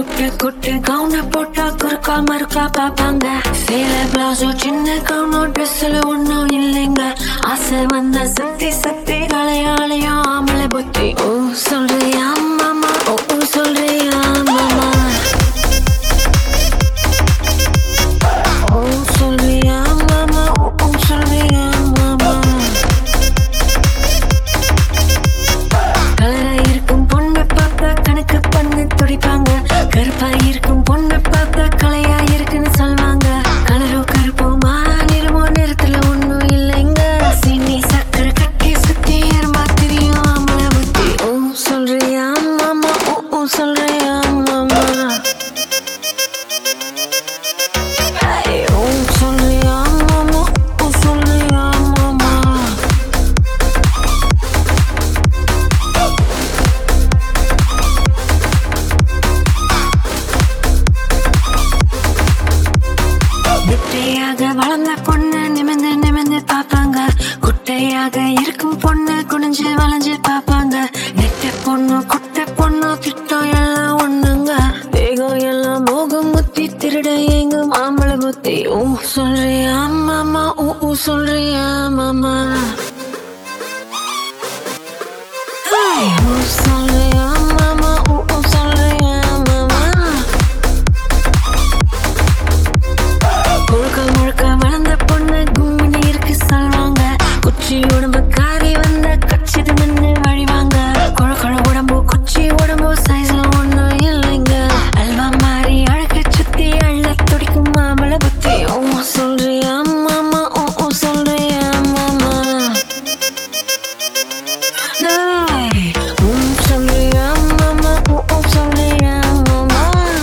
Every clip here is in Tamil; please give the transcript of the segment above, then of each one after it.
குட்டு குட்டு கவுன போட்டா குறுக்கா மறுக்கா பாப்பாங்க சேல பிளவுஸும் சின்ன கவுனும் ட்ரெஸ்ல ஒண்ணும் இல்லைங்க ஆசை வந்த சக்தி சக்தி கலையாளையும் ஆம்பளை புத்தி ஓ சொல்றியா மாமா ஓ ஓ, சொல்றியா மாமா ஓ சொல்றியா மாமா ஓ ஓ, சொல்றியா மாமா கலரா இருக்கும் பொண்ணை பார்த்தா கணக்கு பண்ணு துடிப்பாங்க கருப்பா இருக்கும் பொண்ணை பார்த்தா கலையா இருக்குன்னு சொல்லுவாங்க கலரோ கருப்போமா நிறமோ நிறத்துல ஒண்ணும் இல்லைங்க சீனி சக்கரை கட்டி சுத்தி எறும்பா தெரியும் ஆம்பளை புத்தி ஓ சொல்றியா மாமா ஓ ஓ சொல்றியா மாமா ஐ, ஓ சொல்றியா மாமா ஓ சொல்றியா மாமா குட்டையாக வளர்ந்த பொண்ணு நிமிந்து நிமிந்து பார்ப்பாங்க குட்டையாக இருக்கும் பொண்ணு குனிஞ்சு வளைஞ்சு பார்ப்பாங்க நெட்ட பொண்ணு குட்டை பொண்ணு திட்டம் எல்லாம் ஒண்ணுங்க வேகம் எல்லாம் மோகம் முத்தி திருட எங்கும் ஆம்பளை புத்தி ஊ சொல்றியா மாமா ஊ ஊ சொல்றியா மாமா ஐய், ஊ சொல்றியா மாமா ஊ ஊ சொல்றியா மாமா முழுக்க முழுக்க வளர்ந்த பொண்ணு கும்மினி இருக்கு சொல்வாங்க குச்சி உடம்பு காரி வந்த கச்சிட்டு நின்று வழிவாங்க கொழ கொழ உடம்பு குச்சி உடம்பு சைஸ்ல ஒண்ணும் இல்லைங்க அல்வா மாறி அழக சுத்தி அள்ள துடிக்கும் மாமல புத்தி ஓ சொல்றியா மாமா ஓ ஓ சொல்றியா மாமா டேய், உம் சொல்றியா மாமா ஓ ஓ சொல்றியா மாமா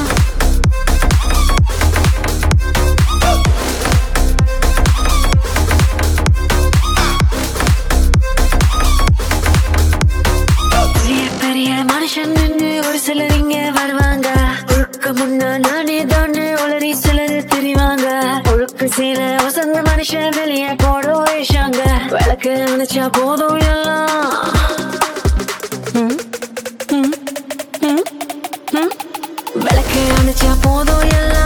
பெரிய பெரிய மனுஷன் நின்னு ஒரு சிலர் இங்க வருவாங்க ஒழுக்க முன்னா நானே தானே உளறி சிலர் தெரிவாங்க ஒழுக்க சீல வசந்த மனுஷன் வெளியே போட வேஷாங்க விளக்கு நினைச்சா போதும் எல்லாம் ம், ம், ம், ம். விளக்கு அணைச்சா போதும் எல்லாம்